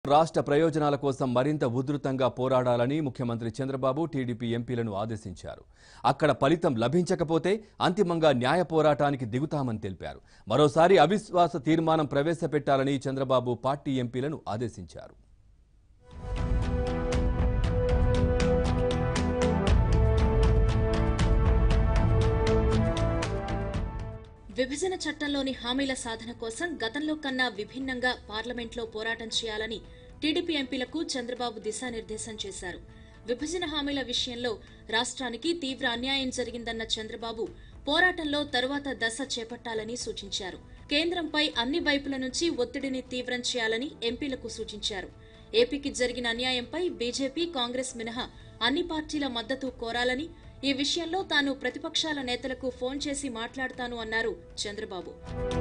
రాష్ట్ర ప్రయోజనాల కోసం మరింత ఉధృతంగా పోరాడాలని ముఖ్యమంత్రి చంద్రబాబు టీడీపీ ఎంపీలను ఆదేశించారు అక్కడ ఫలితం లభించకపోతే అంతిమంగా న్యాయ పోరాటానికి దిగుతామని తెలిపారు మరోసారి అవిశ్వాస తీర్మానం ప్రవేశపెట్టాలని చంద్రబాబు పార్టీ ఎంపీలను ఆదేశించారు విభజన చట్టంలోని హామీల సాధన కోసం గతంలో కన్నా విభిన్నంగా పార్లమెంట్లో పోరాటం చేయాలని టీడీపీ ఎంపీలకు చంద్రబాబు దిశానిర్దేశం చేశారు విభజన హామీల విషయంలో రాష్ట్రానికి తీవ్ర అన్యాయం జరిగిందన్న చంద్రబాబు పోరాటంలో తరువాత దశ చేపట్టాలని సూచించారు కేంద్రంపై అన్ని వైపుల నుంచి ఒత్తిడిని తీవ్రం చేయాలని ఎంపీలకు సూచించారు ఏపీకి జరిగిన అన్యాయంపై బీజేపీ కాంగ్రెస్ మినహా అన్ని పార్టీల మద్దతు కోరాలని ఈ విషయంలో తాను ప్రతిపక్షాల నేతలకు ఫోన్ చేసి మాట్లాడతాను అన్నారు చంద్రబాబు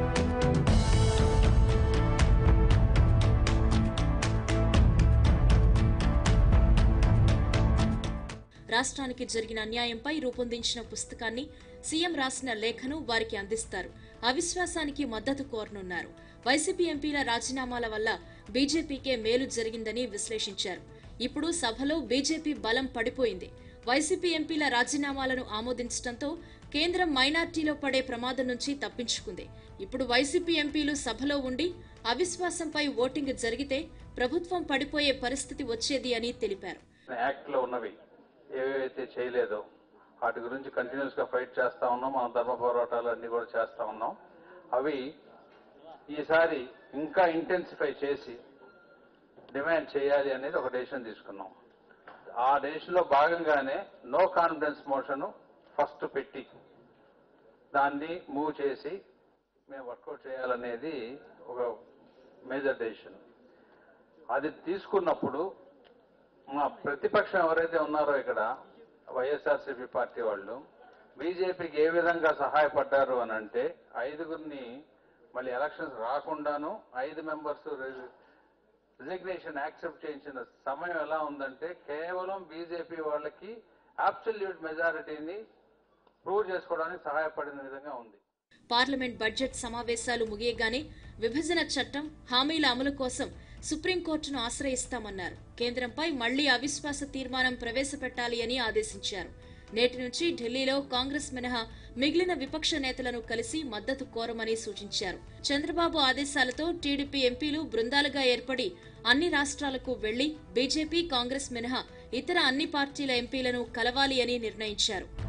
రాష్ట్రానికి జరిగిన అన్యాయంపై రూపొందించిన పుస్తకాన్ని సీఎం రాసిన లేఖను వారికి అందిస్తారు అవిశ్వాసానికి మద్దతు కోరనున్నారు వైసీపీ ఎంపీల రాజీనామాల వల్ల బీజేపీకే మేలు జరిగిందని విశ్లేషించారు ఇప్పుడు సభలో బీజేపీ బలం పడిపోయింది వైసీపీ ఎంపీల రాజీనామాలను ఆమోదించడంతో కేంద్రం మైనార్టీలో పడే ప్రమాదం నుంచి తప్పించుకుంది ఇప్పుడు వైసీపీ ఎంపీలు సభలో ఉండి అవిశ్వాసంపై ఓటింగ్ జరిగితే ప్రభుత్వం పడిపోయే పరిస్థితి వచ్చేది అని తెలిపారు యాక్ట్ లో ఉన్నవి ఏవైతే చేయలేదో వాటి గురించి కంటిన్యూస్ గా ఫైట్ చేస్తా ఉన్నాం మన ధర్మ పోరాటాలు అన్ని కూడా చేస్తా ఉన్నాం అవి ఈసారి ఇంకా ఇంటెన్సిఫై చేసి డిమాండ్ చేయాలి అనేది ఒక డెసిషన్ తీసుకున్నాం ఆ డెసిషన్ లో భాగంగానే నో కాన్ఫిడెన్స్ మోషన్ ఫస్ట్ పెట్టి దాన్ని మూవ్ చేసి మేము వర్కౌట్ చేయాలనేది ఒక మేజర్ డెసిషన్ అది తీసుకున్నప్పుడు మా ప్రతిపక్షం ఎవరైతే ఉన్నారో ఇక్కడ వైఎస్ఆర్సీపీ పార్టీ వాళ్ళు బీజేపీకి ఏ విధంగా సహాయపడ్డారు అని అంటే ఐదుగురిని మళ్ళీ ఎలక్షన్స్ రాకుండాను ఐదు మెంబర్స్ రిజిగ్నేషన్ యాక్సెప్ట్ చేయించిన సమయం ఎలా ఉందంటే కేవలం బీజేపీ వాళ్ళకి అబ్సల్యూట్ మెజారిటీని ప్రూవ్ చేసుకోవడానికి సహాయపడిన విధంగా ఉంది పార్లమెంట్ బడ్జెట్ సమావేశాలు ముగియగానే విభజన చట్టం హామీల అమలు కోసం సుప్రీంకోర్టును ఆశ్రయిస్తామన్నారు కేంద్రంపై మళ్లీ అవిశ్వాస తీర్మానం ప్రవేశపెట్టాలి అని ఆదేశించారు నేటి నుంచి ఢిల్లీలో కాంగ్రెస్ మినహా మిగిలిన విపక్ష నేతలను కలిసి మద్దతు కోరమని సూచించారు చంద్రబాబు ఆదేశాలతో టీడీపీ ఎంపీలు బృందాలుగా ఏర్పడి అన్ని రాష్ట్రాలకు వెళ్లి బీజేపీ కాంగ్రెస్ మినహా ఇతర అన్ని పార్టీల ఎంపీలను కలవాలి అని నిర్ణయించారు